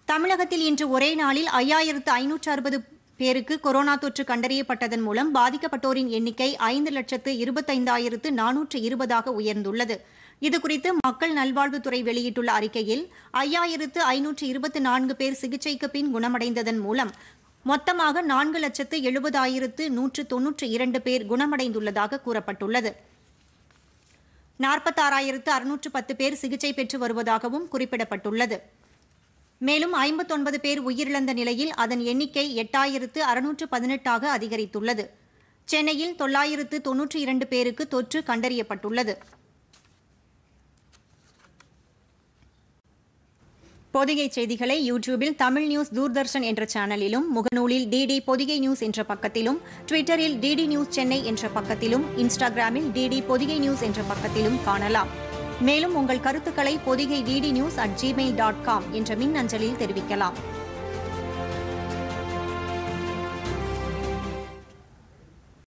தமிழகத்தில் இன்று ஒரே நாளில் ஐயாயிரத்து ஐநூற்று அறுபது பேருக்கு கொரோனா தொற்று கண்டறியப்பட்டதன் மூலம் பாதிக்கப்பட்டோரின் எண்ணிக்கை ஐந்து லட்சத்து இருபத்தைந்தாயிரத்து நானூற்று இருபதாக உயர்ந்துள்ளது இதுகுறித்து மக்கள் நல்வாழ்வுத்துறை வெளியிட்டுள்ள அறிக்கையில் ஐயாயிரத்து ஐநூற்று இருபத்தி நான்கு பேர் சிகிச்சைக்கு பின் குணமடைந்ததன் மூலம் மொத்தமாக நான்கு லட்சத்து எழுபதாயிரத்து நூற்று தொன்னூற்று இரண்டு பேர் குணமடைந்துள்ளதாக கூறப்பட்டுள்ளது நாற்பத்தாறாயிரத்து அறுநூற்று பத்து பேர் சிகிச்சை பெற்று வருவதாகவும் குறிப்பிடப்பட்டுள்ளது மேலும் ஐம்பத்தொன்பது பேர் உயிரிழந்த நிலையில் அதன் எண்ணிக்கை எட்டாயிரத்து அறுநூற்று பதினெட்டாக அதிகரித்துள்ளது சென்னையில் தொள்ளாயிரத்து தொன்னூற்றி இரண்டு பேருக்கு தொற்று கண்டறியப்பட்டுள்ளது பொதிகை செய்திகளை யூடியூபில் தமிழ் நியூஸ் தூர்தர்ஷன் என்ற சேனலிலும் முகநூலில் டிடி பொதிகை நியூஸ் என்ற பக்கத்திலும் ட்விட்டரில் டிடி நியூஸ் சென்னை என்ற பக்கத்திலும் இன்ஸ்டாகிராமில் டிடி பொதிகை நியூஸ் என்ற பக்கத்திலும் காணலாம் மேலும் உங்கள் கருத்துக்களை Podhigai DD news at Gmail dot com என்ற மின் அஞ்சலில் தெரிவிக்கலாம்